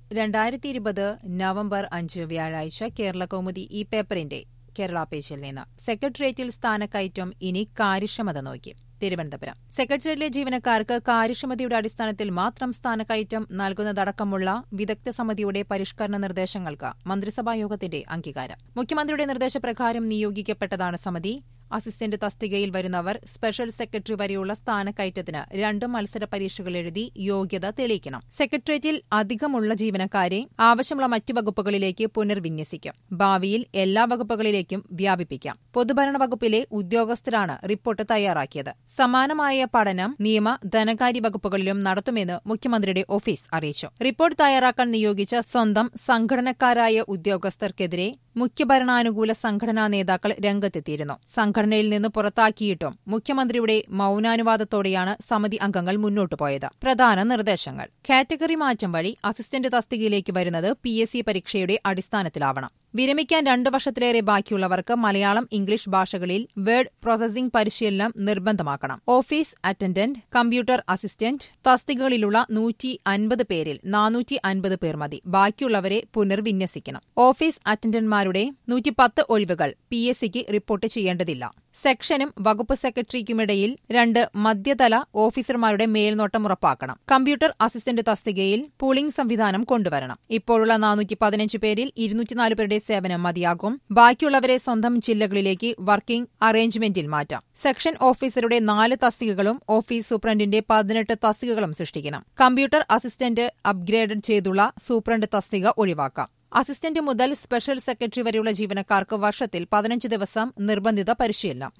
രണ്ടായിരത്തി ഇരുപത് നവംബർ അഞ്ച് വ്യാഴാഴ്ച കേരള കൗമുദി ഈ പേപ്പറിന്റെ കേരള പേജിൽ നിന്ന് സെക്രട്ടേറിയറ്റിൽ സ്ഥാനക്കയറ്റം ഇനി കാര്യക്ഷമത നോക്കി തിരുവനന്തപുരം സെക്രട്ടേറിയറ്റിലെ ജീവനക്കാർക്ക് കാര്യക്ഷമതയുടെ അടിസ്ഥാനത്തിൽ മാത്രം സ്ഥാനക്കയറ്റം നൽകുന്നതടക്കമുള്ള വിദഗ്ധ സമിതിയുടെ പരിഷ്കരണ നിർദ്ദേശങ്ങൾക്ക് മന്ത്രിസഭായോഗത്തിന്റെ അംഗീകാരം മുഖ്യമന്ത്രിയുടെ നിർദ്ദേശപ്രകാരം നിയോഗിക്കപ്പെട്ടതാണ് സമിതി അസിസ്റ്റന്റ് തസ്തികയിൽ വരുന്നവർ സ്പെഷ്യൽ സെക്രട്ടറി വരെയുള്ള സ്ഥാനക്കയറ്റത്തിന് രണ്ട് മത്സര പരീക്ഷകൾ എഴുതി യോഗ്യത തെളിയിക്കണം സെക്രട്ടേറിയറ്റിൽ അധികമുള്ള ജീവനക്കാരെ ആവശ്യമുള്ള മറ്റു വകുപ്പുകളിലേക്ക് പുനർവിന്യസിക്കും ഭാവിയിൽ എല്ലാ വകുപ്പുകളിലേക്കും വ്യാപിപ്പിക്കാം പൊതുഭരണ വകുപ്പിലെ ഉദ്യോഗസ്ഥരാണ് റിപ്പോർട്ട് തയ്യാറാക്കിയത് സമാനമായ പഠനം നിയമ ധനകാര്യ വകുപ്പുകളിലും നടത്തുമെന്ന് മുഖ്യമന്ത്രിയുടെ ഓഫീസ് അറിയിച്ചു റിപ്പോർട്ട് തയ്യാറാക്കാൻ നിയോഗിച്ച സ്വന്തം സംഘടനക്കാരായ ഉദ്യോഗസ്ഥർക്കെതിരെ മുഖ്യഭരണാനുകൂല സംഘടനാ നേതാക്കൾ രംഗത്തെത്തിയിരുന്നു സംഘടനയിൽ നിന്ന് പുറത്താക്കിയിട്ടും മുഖ്യമന്ത്രിയുടെ മൌനാനുവാദത്തോടെയാണ് സമിതി അംഗങ്ങൾ മുന്നോട്ടു പോയത് പ്രധാന നിർദ്ദേശങ്ങൾ കാറ്റഗറി മാറ്റം വഴി അസിസ്റ്റന്റ് തസ്തികയിലേക്ക് വരുന്നത് പി എസ് സി പരീക്ഷയുടെ അടിസ്ഥാനത്തിലാവണം വിരമിക്കാൻ രണ്ടു വർഷത്തിലേറെ ബാക്കിയുള്ളവർക്ക് മലയാളം ഇംഗ്ലീഷ് ഭാഷകളിൽ വേർഡ് പ്രോസസിംഗ് പരിശീലനം നിർബന്ധമാക്കണം ഓഫീസ് അറ്റൻഡന്റ് കമ്പ്യൂട്ടർ അസിസ്റ്റന്റ് തസ്തികകളിലുള്ള നൂറ്റി അൻപത് പേരിൽ നാനൂറ്റി അൻപത് പേർ മതി ബാക്കിയുള്ളവരെ പുനർവിന്യസിക്കണം ഓഫീസ് അറ്റൻഡന്റ്മാരുടെ നൂറ്റിപ്പത്ത് ഒഴിവുകൾ പി എസ് സിക്ക് റിപ്പോർട്ട് ചെയ്യേണ്ടതില്ല സെക്ഷനും വകുപ്പ് സെക്രട്ടറിക്കുമിടയിൽ രണ്ട് മധ്യതല ഓഫീസർമാരുടെ മേൽനോട്ടം ഉറപ്പാക്കണം കമ്പ്യൂട്ടർ അസിസ്റ്റന്റ് തസ്തികയിൽ പൂളിംഗ് സംവിധാനം കൊണ്ടുവരണം ഇപ്പോഴുള്ള നാനൂറ്റി പതിനഞ്ച് പേരിൽ ഇരുന്നൂറ്റിനാല് പേരുടെ സേവനം മതിയാകും ബാക്കിയുള്ളവരെ സ്വന്തം ജില്ലകളിലേക്ക് വർക്കിംഗ് അറേഞ്ച്മെന്റിൽ മാറ്റാം സെക്ഷൻ ഓഫീസറുടെ നാല് തസ്തികകളും ഓഫീസ് സൂപ്രണ്ടിന്റെ പതിനെട്ട് തസ്തികകളും സൃഷ്ടിക്കണം കമ്പ്യൂട്ടർ അസിസ്റ്റന്റ് അപ്ഗ്രേഡ് ചെയ്തുള്ള സൂപ്രണ്ട് തസ്തിക ഒഴിവാക്കാം അസിസ്റ്റന്റ് മുതൽ സ്പെഷ്യൽ സെക്രട്ടറി വരെയുള്ള ജീവനക്കാർക്ക് വർഷത്തിൽ പതിനഞ്ച് ദിവസം നിർബന്ധിത പരിശീലനം